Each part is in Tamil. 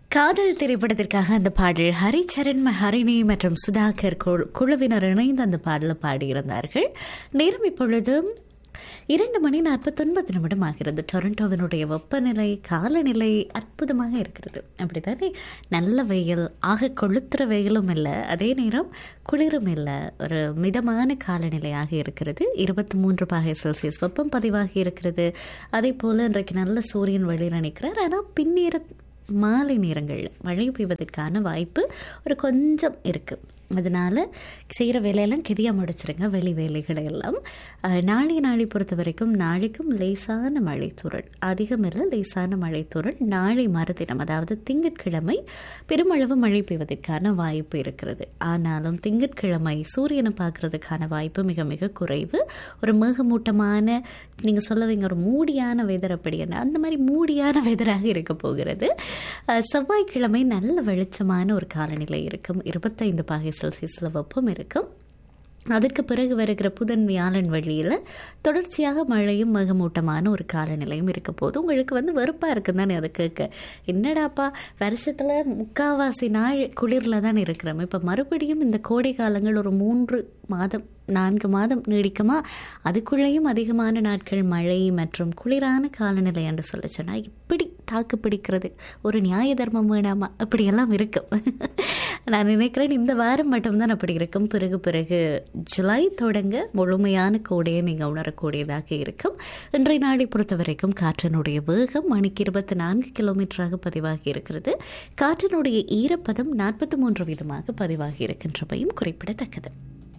காதல் திரைப்படத்திற்காக அந்த பாடல் ஹரிச்சரண் ஹரிணி மற்றும் சுதாகர் குழு- குழுவினர் இணைந்து அந்த பாடலை பாடியிருந்தார்கள் நேரம் இப்பொழுது இரண்டு மணி நாற்பத்தொன்பது நிமிடம் ஆகிறது டொரண்டோவினுடைய வெப்பநிலை காலநிலை அற்புதமாக இருக்கிறது அப்படித்தானே நல்ல வெயில் ஆக கொளுத்துற வெயிலும் இல்லை அதே நேரம் குளிரும் இல்லை ஒரு மிதமான காலநிலையாக இருக்கிறது இருபத்தி மூன்று பாகை செல்சியஸ் வெப்பம் பதிவாகி இருக்கிறது அதே போல் இன்றைக்கு நல்ல சூரியன் வெளியில் நிற்கிறார் ஆனால் பின்னேற மாலை நேரங்களில் மழை பெய்வதற்கான வாய்ப்பு ஒரு கொஞ்சம் இருக்குது அதனால் செய்கிற வேலையெல்லாம் கெதியாக முடிச்சிருங்க வெளி வேலைகளை எல்லாம் அஹ், நாளை நாளை பொறுத்த வரைக்கும் நாளைக்கும் லேசான மழைத்தூறல் அதிகம் இல்லை லேசான மழைத்தூறல் நாளை மறுதினம் அதாவது திங்கட்கிழமை பெருமளவு மழை பெய்வதற்கான வாய்ப்பு இருக்கிறது ஆனாலும் திங்கட்கிழமை சூரியனை பார்க்கறதுக்கான வாய்ப்பு மிக மிக குறைவு ஒரு மேகமூட்டமான நீங்கள் சொல்லுவீங்க ஒரு மூடியான வெதர் அப்படி என்ன அந்த மாதிரி மூடியான வெதராக இருக்க போகிறது அஹ், செவ்வாய்க்கிழமை நல்ல வெளிச்சமான ஒரு காலநிலை இருக்கும் இருபத்தைந்து பாகை செல்சியஸில் வெப்பம் இருக்கும் அதற்கு பிறகு வருகிற புதன் வியாழன் வழியில் தொடர்ச்சியாக மழையும் மேகமூட்டமான ஒரு காலநிலையும் இருக்க போது உங்களுக்கு வந்து வெறுப்பாக இருக்குன்னு தானே அதை கேட்க என்னடாப்பா வருஷத்தில் முக்காவாசி நாள் குளிரில் தான் இருக்கிறோம் இப்போ மறுபடியும் இந்த கோடை காலங்கள் ஒரு மூன்று மாதம் நான்கு மாதம் நீடிக்குமா அதுக்குள்ளேயும் அதிகமான நாட்கள் மழை மற்றும் குளிரான காலநிலை என்று சொல்ல சொன்னால் இப்படி தாக்கு பிடிக்கிறது ஒரு நியாய தர்மம் வேணாமா அப்படியெல்லாம் இருக்கும் நான் நினைக்கிறேன் இந்த வாரம் மட்டும்தான் அப்படி இருக்கும் பிறகு பிறகு ஜூலை தொடங்க முழுமையான கோடையை நீங்கள் உணரக்கூடியதாக இருக்கும் இன்றைய நாளை பொறுத்த வரைக்கும் காற்றினுடைய வேகம் மணிக்கு இருபத்தி நான்கு கிலோமீட்டராக பதிவாகி இருக்கிறது காற்றினுடைய ஈரப்பதம் நாற்பத்தி மூன்று வீதமாக பதிவாகி இருக்கின்றமையும் குறிப்பிடத்தக்கது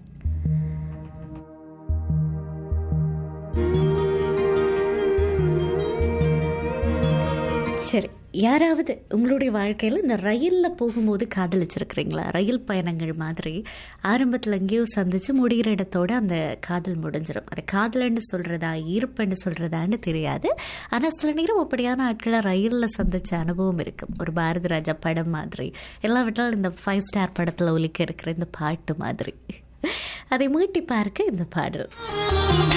சரி யாராவது உங்களுடைய வாழ்க்கையில் இந்த ரயிலில் போகும்போது காதலிச்சிருக்கிறீங்களா ரயில் பயணங்கள் மாதிரி ஆரம்பத்தில் எங்கேயோ சந்திச்சு முடிகிற இடத்தோட அந்த காதல் முடிஞ்சிடும் அது காதலன்னு சொல்கிறதா ஈர்ப்புன்னு சொல்கிறதான்னு தெரியாது ஆனால் சில நேரம் அப்படியான ஆட்களை ரயிலில் சந்திச்ச அனுபவம் இருக்கும் ஒரு பாரதி ராஜா படம் மாதிரி எல்லாவற்றாலும் இந்த ஃபைவ் ஸ்டார் படத்தில் ஒலிக்க இருக்கிற இந்த பாட்டு மாதிரி அதை மீட்டி பார்க்க இந்த பாடல்